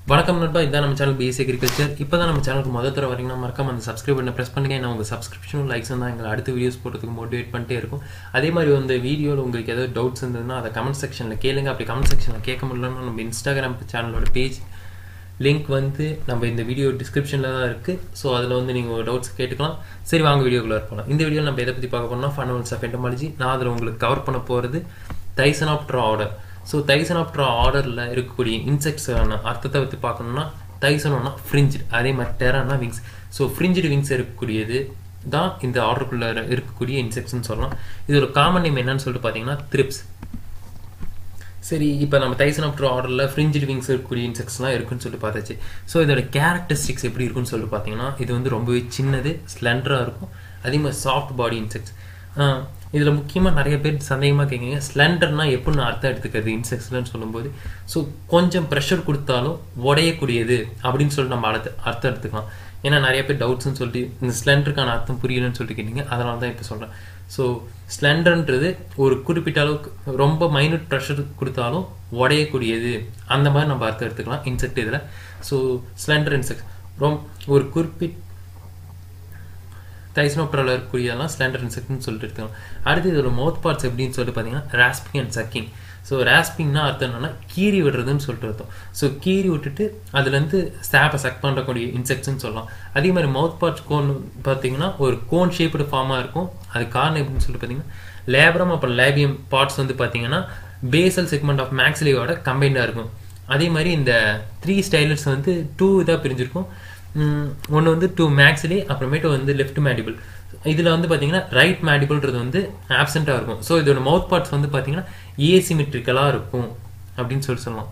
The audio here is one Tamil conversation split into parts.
வணக்கம் நண்பா இதான் நம்ம சேனல் பிஎஸ் அக்ரிகல்ச்சர் இப்போ தான் நம்ம சேனலுக்கு முதல் தர வரீங்கன்னா மறக்காம அந்த சப்ஸ்கிரைப் பண்ண ப்ரெஸ் பண்ணுங்க ஏன்னா உங்கள் சப்ஸ்கிரிப்ஷனும் லைக்ஸ் தான் எங்களை அடுத்த வீடியோஸ் போடுறதுக்கு மோட்டிவேட் பண்ணிட்டே இருக்கும் அதே மாதிரி வந்து வீடியோவில் உங்களுக்கு ஏதாவது டவுட்ஸ் இருந்ததுன்னா அதை கமெண்ட் செக்ஷனில் கேளுங்க அப்படி கமெண்ட் செக்ஷனில் கேட்க முடியலன்னா நம்ம இன்ஸ்டாகிராம் சேனலோட பேஜ் லிங்க் வந்து நம்ம இந்த வீடியோ டிஸ்கிரிப்ஷனில் தான் இருக்குது ஸோ அதில் வந்து நீங்கள் உங்கள் டவுட்ஸ் கேட்டுக்கலாம் சரி வாங்க வீடியோக்குள்ளே போகலாம் இந்த வீடியோ நம்ம எதை பற்றி பார்க்க போறோம்னா ஃபண்டமெண்ட்ஸ் ஆஃப் என்டமாலஜி நான் அதில் உங்களுக்கு கவர் பண்ண போகிறது தைசனாப்ட்ரா ஆர்டர் ஸோ தைசனாப்ட்ரா ஆர்டரில் இருக்கக்கூடிய இன்செக்ட்ஸான அர்த்தத்தை பற்றி பார்க்கணும்னா தைசனோனா ஃப்ரிஞ்சுடு அதே மாதிரி டெரானா விங்ஸ் ஸோ ஃப்ரிஞ்சுடு விங்ஸ் இருக்கக்கூடியது தான் இந்த ஆர்டருக்குள்ளே இருக்கக்கூடிய இன்செக்ட்ஸ்னு சொல்லலாம் இதோட காமன் நேம் என்னன்னு சொல்லிட்டு பார்த்தீங்கன்னா த்ரிப்ஸ் சரி இப்போ நம்ம தைசனாப்டர் ஆர்டரில் ஃப்ரிஞ்சிட் விங்ஸ் இருக்கக்கூடிய இன்செக்ட்ஸ்லாம் இருக்குன்னு சொல்லிட்டு பார்த்தாச்சு ஸோ இதோட கேரக்டரிஸ்டிக்ஸ் எப்படி இருக்குன்னு சொல்லிட்டு பார்த்தீங்கன்னா இது வந்து ரொம்பவே சின்னது ஸ்லெண்டராக இருக்கும் அதே மாதிரி சாஃப்ட் பாடி இன்செக்ட்ஸ் இதில் முக்கியமாக நிறைய பேர் சந்தேகமாக கேட்குங்க ஸ்லெண்டர்னா எப்படின்னு அர்த்தம் எடுத்துக்கிறது இன்செக்ட்ஸ்லன்னு சொல்லும்போது ஸோ கொஞ்சம் ப்ரெஷர் கொடுத்தாலும் உடையக்கூடியது அப்படின்னு சொல்லி நம்ம அர்த்த அர்த்தம் எடுத்துக்கலாம் ஏன்னா நிறைய பேர் டவுட்ஸ்னு சொல்லிட்டு இந்த ஸ்லெண்டருக்கான அர்த்தம் புரியலன்னு சொல்லிட்டு கேட்டீங்க அதனால தான் இப்போ சொல்கிறேன் ஸோ ஸ்லெண்டர்ன்றது ஒரு குறிப்பிட்ட அளவுக்கு ரொம்ப மைனூட் ப்ரெஷர் கொடுத்தாலும் உடையக்கூடியது அந்த மாதிரி நம்ம அர்த்தம் எடுத்துக்கலாம் இன்செக்ட் இதில் ஸோ ஸ்லெண்டர் இன்செக்ட் ரொம்ப ஒரு குறிப்பிட்ட தைஸ்னோப்ராவில் இருக்கக்கூடியதெல்லாம் ஸ்லெண்டர் இன்செக்ட்னு சொல்லிட்டு எடுத்துக்கலாம் அடுத்து இதோட மவுத் பார்ட்ஸ் எப்படின்னு சொல்லிட்டு பார்த்தீங்கன்னா ராஸ்பிங் அண்ட் சக்கிங் ஸோ ராஸ்பிங்னா அர்த்தம் என்னன்னா கீறி விடுறதுன்னு சொல்லிட்டு அர்த்தம் ஸோ கீறி விட்டுட்டு அதுலேருந்து ஸ்டாப்பை சக் பண்ணக்கூடிய இன்செக்ட்ஸ்னு சொல்லலாம் அதே மாதிரி மவுத் பார்ட்ஸ் கோன் பார்த்தீங்கன்னா ஒரு கோன் ஷேப்டு ஃபார்மாக இருக்கும் அது காரணம் எப்படின்னு சொல்லிட்டு பார்த்தீங்கன்னா லேபரம் அப்புறம் லேபியம் பார்ட்ஸ் வந்து பார்த்தீங்கன்னா பேசல் செக்மெண்ட் ஆஃப் மேக்ஸ்லியோட கம்பைண்டாக இருக்கும் அதே மாதிரி இந்த த்ரீ ஸ்டைலர்ஸ் வந்து டூ இதாக பிரிஞ்சிருக்கும் ஒன்று வந்து டூ மேக்ஸ்லி அப்புறமேட்டு வந்து லெஃப்ட் மேடிபிள் இதில் வந்து பார்த்தீங்கன்னா ரைட் மேடிபிள்ன்றது வந்து ஆப்சென்ட்டாக இருக்கும் ஸோ இதோட மவுத் பார்ட்ஸ் வந்து பார்த்தீங்கன்னா ஏசிமெட்ரிக்கலாக இருக்கும் அப்படின்னு சொல்லி சொல்லலாம்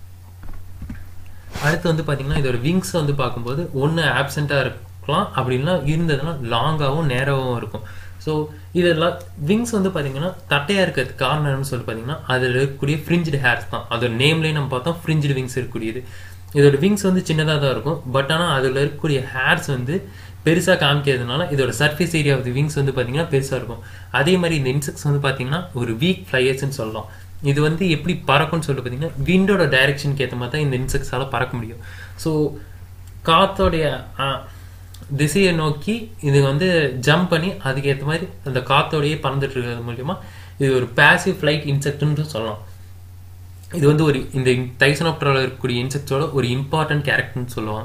அடுத்து வந்து பார்த்தீங்கன்னா இதோட விங்ஸ் வந்து பார்க்கும்போது ஒன்று ஆப்சென்ட்டாக இருக்கலாம் அப்படின்னா இருந்ததுன்னா லாங்காகவும் நேராகவும் இருக்கும் ஸோ இதெல்லாம் விங்ஸ் வந்து பார்த்தீங்கன்னா தட்டையாக இருக்கிறதுக்கு காரணம்னு சொல்லி பார்த்தீங்கன்னா அதில் இருக்கக்கூடிய ஃப்ரிஞ்சுடு ஹேர்ஸ் தான் அதோட நேம்லேயே நம்ம பார்த்தோம் ஃப்ரிஞ்சுடு விங்ஸ் இருக்கக்கூடியது இதோட விங்ஸ் வந்து சின்னதாக தான் இருக்கும் பட் ஆனால் அதில் இருக்கக்கூடிய ஹேர்ஸ் வந்து பெருசாக காமிக்கிறதுனால இதோட சர்ஃபேஸ் ஏரியா ஆஃப் விங்ஸ் வந்து பார்த்தீங்கன்னா பெருசாக இருக்கும் அதே மாதிரி இந்த இன்செக்ட்ஸ் வந்து பார்த்தீங்கன்னா ஒரு வீக் ஃப்ளையர்ஸ்னு சொல்லலாம் இது வந்து எப்படி பறக்கும்னு சொல்லிட்டு பார்த்தீங்கன்னா விண்டோட டைரக்ஷனுக்கு ஏற்ற மாதிரி தான் இந்த இன்செக்ட்ஸால் பறக்க முடியும் ஸோ காத்தோடைய திசையை நோக்கி இது வந்து ஜம்ப் பண்ணி அதுக்கு ஏற்ற மாதிரி அந்த காத்தோடையே பறந்துட்டு இருக்கிறது மூலியமா இது ஒரு பேசிவ் ஃப்ளைட் இன்செக்ட்னு சொல்லலாம் இது வந்து ஒரு இந்த தைசனோப்டரில் இருக்கக்கூடிய இன்செக்ட்ஸோட ஒரு இம்பார்ட்டன்ட் கேரக்டர்னு சொல்லுவாங்க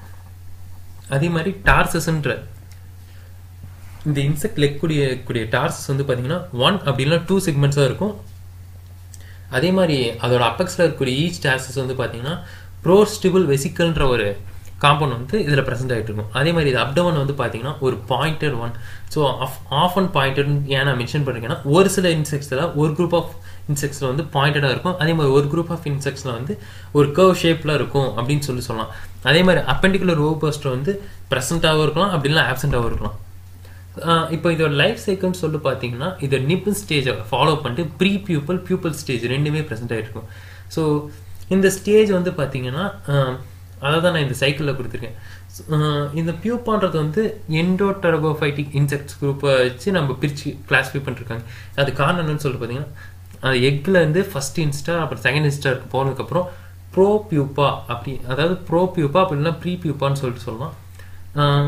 அதே மாதிரி டார்சஸ்ன்ற இந்த இன்செக்ட் லெக்கூடிய கூடிய டார்சஸ் வந்து பார்த்தீங்கன்னா ஒன் அப்படின்னா டூ செக்மெண்ட்ஸாக இருக்கும் அதே மாதிரி அதோட அப்பெக்ஸில் இருக்கக்கூடிய ஈச் டார்சஸ் வந்து பார்த்தீங்கன்னா ப்ரோஸ்டிபிள் வெசிக்கல்ன்ற ஒரு காம்பவுண்ட் வந்து இதில் ப்ரெசென்ட் ஆகிட்டு இருக்கும் அதே மாதிரி இது அப்டவன் வந்து பார்த்தீங்கன்னா ஒரு pointed one so off and pointed ஏன் நான் மென்ஷன் பண்ணிருக்கேன்னா ஒரு சில இன்செக்ட்ஸில் ஒரு குரூப் ஆஃப் இன்செக்ட்ஸில் வந்து பாயிண்டடாக இருக்கும் அதே மாதிரி ஒரு குரூப் ஆஃப் இன்செக்ட்ஸில் வந்து ஒரு கர்வ் ஷேப்பில் இருக்கும் அப்படின்னு சொல்லி சொல்லலாம் அதே மாதிரி அப்பெண்டிகுலர் ரோபோஸ்டர் வந்து ப்ரெசண்ட்டாகவும் இருக்கலாம் அப்படின்னா ஆப்சென்ட்டாகவும் இருக்கலாம் இப்போ இதோட லைஃப் சைக்கிள்னு சொல்லி பார்த்தீங்கன்னா இதோட நிப்பிள் ஸ்டேஜை ஃபாலோ பண்ணிட்டு ப்ரீ பியூப்பல் பியூப்பல் ஸ்டேஜ் ரெண்டுமே ப்ரெசென்ட் ஆகிட்டு இருக்கும் ஸோ இந்த ஸ்டேஜ் வந்து பார்த்தீங்கன்னா அதை தான் நான் இந்த சைக்கிளில் கொடுத்துருக்கேன் இந்த பியூப்பான்றது வந்து எண்டோடரகோஃபைட்டிக் இன்செக்ட்ஸ் குரூப்பை வச்சு நம்ம பிரித்து கிளாஸிஃபை பண்ணிருக்காங்க அது காரணம் என்னன்னு சொல்லிட்டு பார்த்தீங்கன்னா அந்த எக்கில் இருந்து ஃபர்ஸ்ட் இன்ஸ்டார் அப்புறம் செகண்ட் இன்ஸ்டாருக்கு போனதுக்கப்புறம் ப்ரோ பியூப்பா அப்படி அதாவது ப்ரோ பியூப்பா அப்படின்னா ப்ரீ பியூப்பான்னு சொல்லிட்டு சொல்லலாம்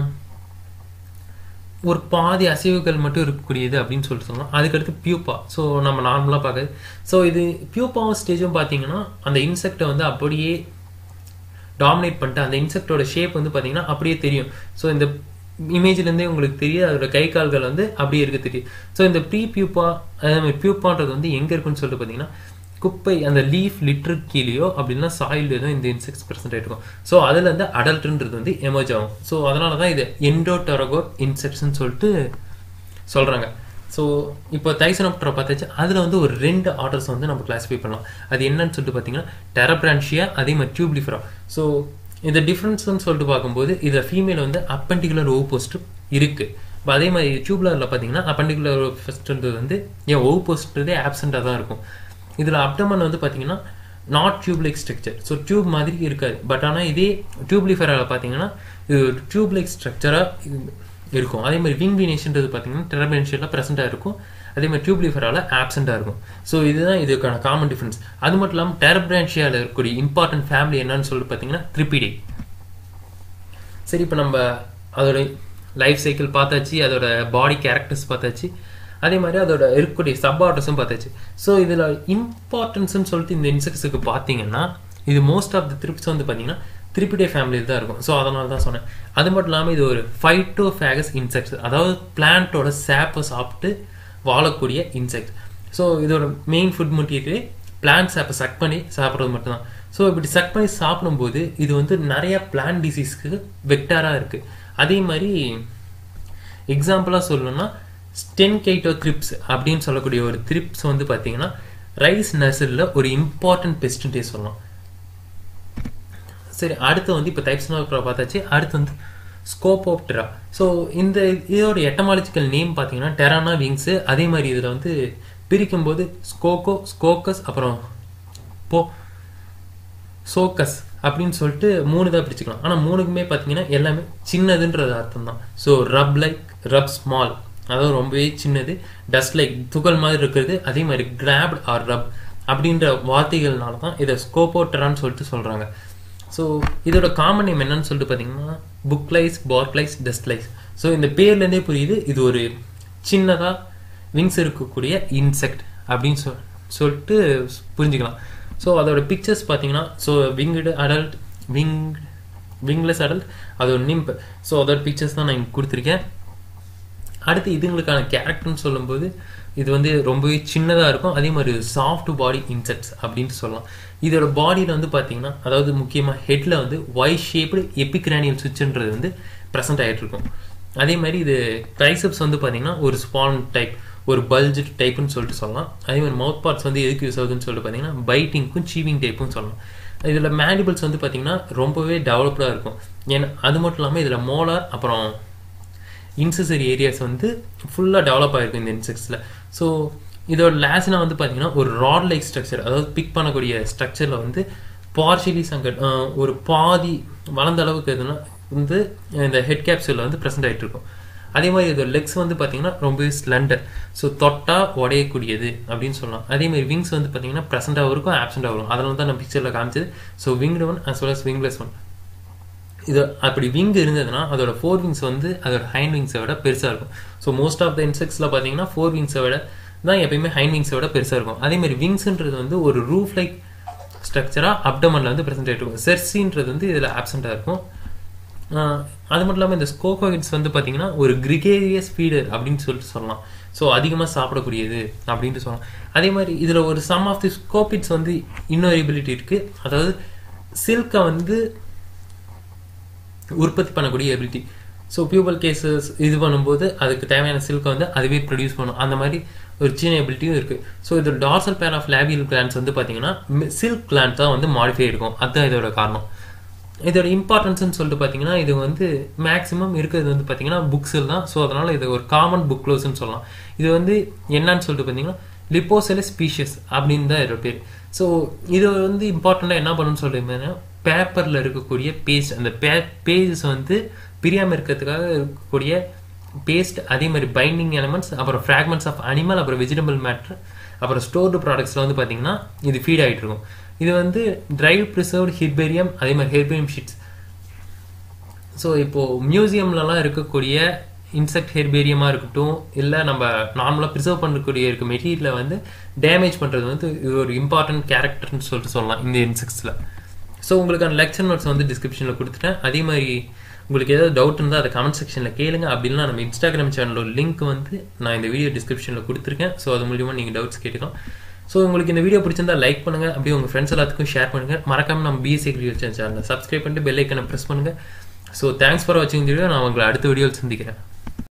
ஒரு பாதி அசைவுகள் மட்டும் இருக்கக்கூடியது அப்படின்னு சொல்லிட்டு சொல்லலாம் அதுக்கடுத்து பியூப்பா ஸோ நம்ம நார்மலாக பார்க்குறது ஸோ இது பியூப்பாவும் ஸ்டேஜும் பார்த்தீங்கன்னா அந்த இன்செக்டை வந்து அப்படியே டாமினேட் பண்ணிட்டு அந்த இன்செக்டோட ஷேப் வந்து பார்த்தீங்கன்னா அப்படியே தெரியும் ஸோ இந்த இமேஜ்லேருந்தே உங்களுக்கு தெரியும் அதோட கை கால்கள் வந்து அப்படியே இருக்க தெரியும் ஸோ இந்த ப்ரீ பியூப்பா அதே மாதிரி பியூப்பான்றது வந்து எங்கே இருக்குன்னு சொல்லிட்டு பார்த்தீங்கன்னா குப்பை அந்த லீஃப் லிட்டர் கீழேயோ அப்படின்னா சாயில் தான் இந்த இன்செக்ட்ஸ் ப்ரெசென்ட் ஆகிருக்கும் ஸோ அதில் வந்து அடல்ட்ன்றது வந்து எமர்ஜ் ஆகும் ஸோ அதனால தான் இது எண்டோடரகோட் இன்செக்ட்ஸ்ன்னு சொல்லிட்டு சொல்கிறாங்க ஸோ இப்போ தைசனோப்டரை பார்த்தாச்சு அதில் வந்து ஒரு ரெண்டு ஆர்டர்ஸ் வந்து நம்ம கிளாஸிஃபை பண்ணலாம் அது என்னன்னு சொல்லிட்டு பார்த்தீங்கன்னா டெரப்ரான்ஷியா அதே மாதிரி டியூப்லிஃபரா ஸோ இந்த டிஃப்ரென்ஸ்னு சொல்லிட்டு பார்க்கும்போது இதில் ஃபீமேல் வந்து அப்பண்டிகுலர் ஓ போஸ்ட் இருக்குது இப்போ அதே மாதிரி டியூப்லரில் பார்த்தீங்கன்னா அப்பண்டிகுலர் ஃபஸ்ட்ன்றது வந்து ஏன் ஓ போஸ்ட்றதே ஆப்சண்ட்டாக தான் இருக்கும் இதில் அப்டமன் வந்து பார்த்தீங்கன்னா not tubelike structure so tube மாதிரி இருக்காது பட் ஆனால் இதே டியூப்லிஃபராவில் பார்த்தீங்கன்னா இது ஒரு டியூப்லைக் ஸ்ட்ரக்சராக இருக்கும் அதே மாதிரி விங் வீனேஷன்றது பார்த்தீங்கன்னா டெரபென்ஷியலாக ப்ரெசென்ட்டாக இருக்கும் அதே மாதிரி டியூப்லிஃபரால ஆப்சென்ட்டாக இருக்கும் ஸோ இதுதான் இதுக்கான காமன் டிஃபரன்ஸ் அது மட்டும் இல்லாமல் டெரபிரான்ஷியாவில் இருக்கக்கூடிய இம்பார்ட்டன்ட் ஃபேமிலி என்னன்னு சொல்லிட்டு பார்த்தீங்கன்னா த்ரிபிடே சரி இப்போ நம்ம அதோட லைஃப் சைக்கிள் பார்த்தாச்சு அதோட பாடி கேரக்டர்ஸ் பார்த்தாச்சு அதே மாதிரி அதோட இருக்கக்கூடிய சப் ஆர்டர்ஸும் பார்த்தாச்சு ஸோ இதில் இம்பார்ட்டன்ஸ்னு சொல்லிட்டு இந்த இன்செக்ட்ஸுக்கு பார்த்தீங்கன்னா இது மோஸ்ட் ஆஃப் த த்ரிப்ஸ் வந்து பார்த்தீங்கன்னா த்ரிபிடே ஃபேமிலியில் தான் இருக்கும் ஸோ அதனால தான் சொன்னேன் அது மட்டும் இல்லாமல் இது ஒரு ஃபைட்டோ ஃபேகஸ் இன்செக்ட்ஸ் அதாவது பிளான்ட்டோட சேப்பை சாப்பிட்டு வாழக்கூடிய இன்செக்ட் ஸோ இதோட மெயின் ஃபுட் மெட்டீரியல் பிளான்ட் சேப்பை சக் பண்ணி சாப்பிட்றது மட்டும்தான் ஸோ இப்படி சக் பண்ணி சாப்பிடும்போது இது வந்து நிறைய பிளான்ட் டிசீஸ்க்கு வெக்டாராக இருக்குது அதே மாதிரி எக்ஸாம்பிளாக சொல்லணும்னா ஸ்டென் கைட்டோ த்ரிப்ஸ் அப்படின்னு சொல்லக்கூடிய ஒரு த்ரிப்ஸ் வந்து பார்த்தீங்கன்னா ரைஸ் நர்சரியில் ஒரு இம்பார்ட்டன்ட் பெஸ்ட்டுன்ட்டே சொல்லலாம் சரி அடுத்து வந்து இப்போ டைப்ஸ் பார்த்தாச்சு அடுத்து வந்து ஸ்கோபோப்டரா ஸோ இந்த இதோட எட்டமாலஜிக்கல் நேம் பார்த்தீங்கன்னா டெரானா விங்ஸு அதே மாதிரி இதில் வந்து பிரிக்கும்போது ஸ்கோகோ ஸ்கோக்கஸ் அப்புறம் போ சோக்கஸ் அப்படின்னு சொல்லிட்டு மூணு தான் பிரிச்சுக்கலாம் ஆனால் மூணுக்குமே பார்த்தீங்கன்னா எல்லாமே சின்னதுன்றது அர்த்தம் தான் so rub like rub small அதாவது ரொம்பவே சின்னது டஸ்ட் லைக் துகள் மாதிரி இருக்கிறது அதே மாதிரி கிராப்ட் ஆர் ரப் அப்படின்ற வார்த்தைகள்னால தான் இதை ஸ்கோபோட்டரான்னு சொல்லிட்டு சொல்கிறாங்க ஸோ இதோட காமன் நேம் என்னன்னு சொல்லிட்டு பார்த்தீங்கன்னா book lice bark lice dust lice so இந்த பேர்லேருந்தே புரியுது இது ஒரு சின்னதாக விங்ஸ் இருக்கக்கூடிய இன்செக்ட் அப்படின்னு சொல் சொல்லிட்டு புரிஞ்சுக்கலாம் ஸோ அதோட பிக்சர்ஸ் பார்த்தீங்கன்னா so winged adult wing wingless adult அதோட நிம்ப் ஸோ அதோட பிக்சர்ஸ் தான் நான் இங்கே கொடுத்துருக்கேன் அடுத்து இதுங்களுக்கான கேரக்டர்னு சொல்லும்போது இது வந்து ரொம்பவே சின்னதாக இருக்கும் அதே மாதிரி சாஃப்ட் பாடி இன்செக்ட்ஸ் அப்படின்ட்டு சொல்லலாம் இதோட பாடியில் வந்து பார்த்தீங்கன்னா அதாவது முக்கியமாக ஹெட்டில் வந்து ஒய் ஷேப்டு எபிக்ரானியல் சுவிட்சுன்றது வந்து ப்ரெசென்ட் ஆகிட்டு இருக்கும் அதே மாதிரி இது ட்ரைசப்ஸ் வந்து பார்த்தீங்கன்னா ஒரு ஸ்பான் டைப் ஒரு பல்ஜ் டைப்புன்னு சொல்லிட்டு சொல்லலாம் அதே மாதிரி மவுத் பார்ட்ஸ் வந்து எதுக்கு யூஸ் ஆகுதுன்னு சொல்லிட்டு பார்த்தீங்கன்னா பைட்டிங்க்கும் சீவிங் டைப்பும் சொல்லலாம் இதில் மேண்டிபிள்ஸ் வந்து பார்த்தீங்கன்னா ரொம்பவே டெவலப்டாக இருக்கும் ஏன்னா அது மட்டும் இல்லாமல் இதில் மோலார் அப்புறம் இன்சசரி ஏரியாஸ் வந்து ஃபுல்லாக டெவலப் ஆகிருக்கும் இந்த இன்செக்ட்ஸில் ஸோ இதோட லேஸ்னா வந்து பார்த்தீங்கன்னா ஒரு ராட் லைக் ஸ்ட்ரக்சர் அதாவது பிக் பண்ணக்கூடிய ஸ்ட்ரக்சரில் வந்து பார்ஷியலி சங்கட் ஒரு பாதி வளர்ந்த அளவுக்கு எதுனா வந்து இந்த ஹெட் கேப்சூலில் வந்து ப்ரெசென்ட் ஆகிட்டு இருக்கும் அதே மாதிரி இதோட லெக்ஸ் வந்து பார்த்தீங்கன்னா ரொம்பவே ஸ்லண்டர் ஸோ தொட்டா உடையக்கூடியது அப்படின்னு சொல்லலாம் அதே மாதிரி விங்ஸ் வந்து பார்த்தீங்கன்னா ப்ரெசென்ட்டாகவும் இருக்கும் ஆப்சென்ட்டாக வரும் அதனால தான் நான் பிக்சரில் காமிச்சது so winged one as well as wingless one இது அப்படி விங் இருந்ததுன்னா அதோட ஃபோர் விங்ஸ் வந்து அதோட ஹைண்ட் விங்ஸை விட பெருசாக இருக்கும் ஸோ மோஸ்ட் ஆஃப் த இன்செக்ட்ஸில் பார்த்தீங்கன்னா ஃபோர் விங்ஸை விட தான் எப்பயுமே ஹைண்ட் விங்ஸை விட பெருசாக இருக்கும் அதே மாதிரி விங்ஸ்ன்றது வந்து ஒரு ரூஃப் லைக் ஸ்ட்ரக்சராக அப்டமனில் வந்து ப்ரெசென்ட் ஆகிட்டு இருக்கும் செர்சின்றது வந்து இதில் ஆப்சென்ட்டாக இருக்கும் அது மட்டும் இல்லாமல் இந்த ஸ்கோகோகிட்ஸ் வந்து பார்த்தீங்கன்னா ஒரு கிரிகேரியஸ் ஃபீடர் அப்படின்னு சொல்லிட்டு சொல்லலாம் ஸோ அதிகமாக சாப்பிடக்கூடியது அப்படின்ட்டு சொல்லலாம் அதே மாதிரி இதில் ஒரு சம் ஆஃப் தி ஸ்கோபிட்ஸ் வந்து இன்னொரு எபிலிட்டி இருக்குது அதாவது சில்கை வந்து உற்பத்தி பண்ணக்கூடிய எபிலிட்டி ஸோ பியூபல் கேசஸ் இது பண்ணும்போது அதுக்கு தேவையான சில்கை வந்து அதுவே ப்ரொடியூஸ் பண்ணும் அந்த மாதிரி ஒரு சின்ன எபிலிட்டியும் இருக்குது ஸோ இது dorsal pair of labial glands வந்து பார்த்தீங்கன்னா சில்க் கிளாண்ட் தான் வந்து மாடிஃபை இருக்கும் அதுதான் இதோட காரணம் இதோட இம்பார்ட்டன்ஸ்னு சொல்லிட்டு பார்த்தீங்கன்னா இது வந்து மேக்ஸிமம் இருக்கிறது வந்து பார்த்தீங்கன்னா புக்ஸில் தான் ஸோ அதனால் இது ஒரு காமன் புக் க்ளோஸ்ன்னு சொல்லலாம் இது வந்து என்னன்னு சொல்லிட்டு பார்த்தீங்கன்னா லிப்போசெல ஸ்பீஷியஸ் அப்படின்னு தான் இதோட பேர் ஸோ இது வந்து இம்பார்ட்டண்ட்டாக என்ன பண்ணணும்னு சொல்லியிருந்தேன்னா பேப்பரில் இருக்கக்கூடிய பேஸ்ட் அந்த பே பேஜஸ் வந்து பிரியாமல் இருக்கிறதுக்காக இருக்கக்கூடிய பேஸ்ட் அதே மாதிரி பைண்டிங் எலமெண்ட்ஸ் அப்புறம் ஃப்ராக்மெண்ட்ஸ் ஆஃப் அனிமல் அப்புறம் வெஜிடபிள் மேட்ரு அப்புறம் ஸ்டோர்டு ப்ராடக்ட்ஸில் வந்து பார்த்தீங்கன்னா இது ஃபீட் ஆகிட்டு இருக்கும் இது வந்து ட்ரைவ் ப்ரிசர்வ்டு ஹெர்பேரியம் அதே மாதிரி ஹெர்பேரியம் ஷீட்ஸ் ஸோ இப்போது மியூசியம்லலாம் இருக்கக்கூடிய இன்செக்ட் ஹெர்பேரியமாக இருக்கட்டும் இல்லை நம்ம நார்மலாக ப்ரிசர்வ் பண்ணக்கூடிய இருக்க மெட்டீரியலை வந்து டேமேஜ் பண்ணுறது வந்து இது ஒரு இம்பார்ட்டன்ட் கேரக்டர்னு சொல்லிட்டு சொல்லலாம் இந்த இன்செக்ட்ஸில் ஸோ உங்களுக்கான லெக்சர் நோட்ஸ் வந்து டிஸ்கிரிப்ஷனில் கொடுத்துட்டேன் அதே மாதிரி உங்களுக்கு ஏதாவது டவுட் இருந்தால் அதை கமெண்ட் செக்ஷனில் கேளுங்க அப்படின்னா நம்ம இன்ஸ்டாகிராம் சேனலோட லிங்க் வந்து நான் இந்த வீடியோ டிஸ்கிரிப்ஷனில் கொடுத்துருக்கேன் ஸோ அது மூலியமாக நீங்கள் டவுட்ஸ் கேட்டுக்கலாம் ஸோ உங்களுக்கு இந்த வீடியோ பிடிச்சிருந்தா லைக் பண்ணுங்கள் அப்படியே உங்கள் ஃப்ரெண்ட்ஸ் எல்லாத்துக்கும் ஷேர் பண்ணுங்கள் மறக்காமல் நம்ம பிஎஸ்சி அக்ரிகல்ச்சர் சேனலை சப்ஸ்கிரைப் பண்ணிட்டு பெல் ஐக்கனை ப்ரெஸ் பண்ணுங்கள் ஸோ தேங்க்ஸ் ஃபார் வாட்சிங் வீடியோ நான் உங்களை அடுத்த வீடியோவில் சந்திக்கிறேன்